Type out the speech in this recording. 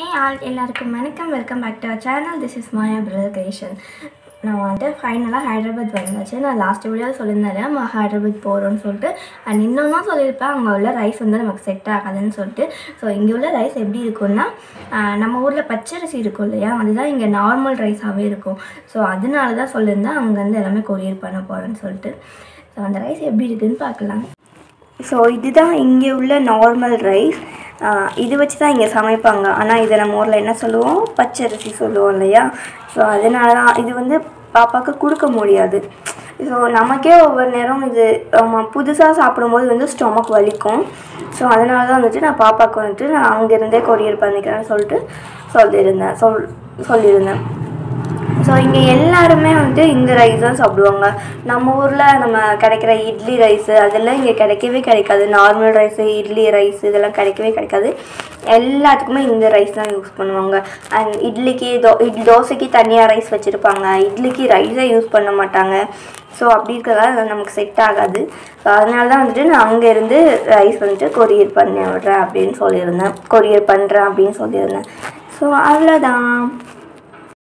all எல்லாருக்கும் வணக்கம் welcome back to our channel this is Maya brother creation நான் வந்துட்டு ஃபைனலாக ஹைதராபாத் வந்தாச்சு நான் லாஸ்ட் வீடியோ சொல்லியிருந்தேன் நம்ம ஹைதராபாத் போகிறோம்னு சொல்லிட்டு அண்ட் இன்னொன்றும் சொல்லியிருப்பேன் அங்கே உள்ள ரைஸ் வந்து நமக்கு செட் ஆகாதுன்னு சொல்லிட்டு ஸோ இங்கே உள்ள ரைஸ் எப்படி இருக்கும்னா ஆஹ் நம்ம ஊரில் பச்சரிசி இருக்கும் இல்லையா அதுதான் இங்கே நார்மல் ரைஸாகவே இருக்கும் ஸோ அதனால தான் சொல்லியிருந்தேன் அங்கேருந்து எல்லாமே கொரியர் பண்ண போகிறேன்னு சொல்லிட்டு ஸோ அந்த ரைஸ் எப்படி இருக்குன்னு பார்க்கலாம் ஸோ இதுதான் இங்கே உள்ள நார்மல் ரைஸ் இது வச்சு தான் இங்கே சமைப்பாங்க ஆனால் இதை நம்ம ஊரில் என்ன சொல்லுவோம் பச்சரிசி சொல்லுவோம் இல்லையா ஸோ அதனால தான் இது வந்து பாப்பாவுக்கு கொடுக்க முடியாது ஸோ நமக்கே ஒவ்வொரு நேரம் இது புதுசாக சாப்பிடும்போது வந்து ஸ்டொமக் வலிக்கும் ஸோ அதனால தான் வந்துட்டு நான் பாப்பாவுக்கு வந்துட்டு நான் அங்கேருந்தே கொரியர் பண்ணிக்கிறேன்னு சொல்லிட்டு சொல்லியிருந்தேன் சொல் சொல்லியிருந்தேன் ஸோ இங்கே எல்லாருமே வந்துட்டு இந்த ரைஸ் தான் சாப்பிடுவாங்க நம்ம ஊரில் நம்ம கிடைக்கிற இட்லி ரைஸு அதெல்லாம் இங்கே கிடைக்கவே கிடைக்காது நார்மல் ரைஸு இட்லி ரைஸ் இதெல்லாம் கிடைக்கவே கிடைக்காது எல்லாத்துக்குமே இந்த ரைஸ் தான் யூஸ் பண்ணுவாங்க அண்ட் இட்லிக்கு தோ இட்லி தோசைக்கு தனியாக ரைஸ் வச்சுருப்பாங்க இட்லிக்கு ரைஸே யூஸ் பண்ண மாட்டாங்க ஸோ அப்படி இருக்கிறதால அது நமக்கு செட் ஆகாது ஸோ அதனால தான் வந்துட்டு நான் அங்கேருந்து ரைஸ் வந்துட்டு கொரியர் பண்ணி விடுறேன் அப்படின்னு சொல்லியிருந்தேன் கொரியர் பண்ணுறேன் அப்படின்னு சொல்லியிருந்தேன் ஸோ அவ்வளோதான்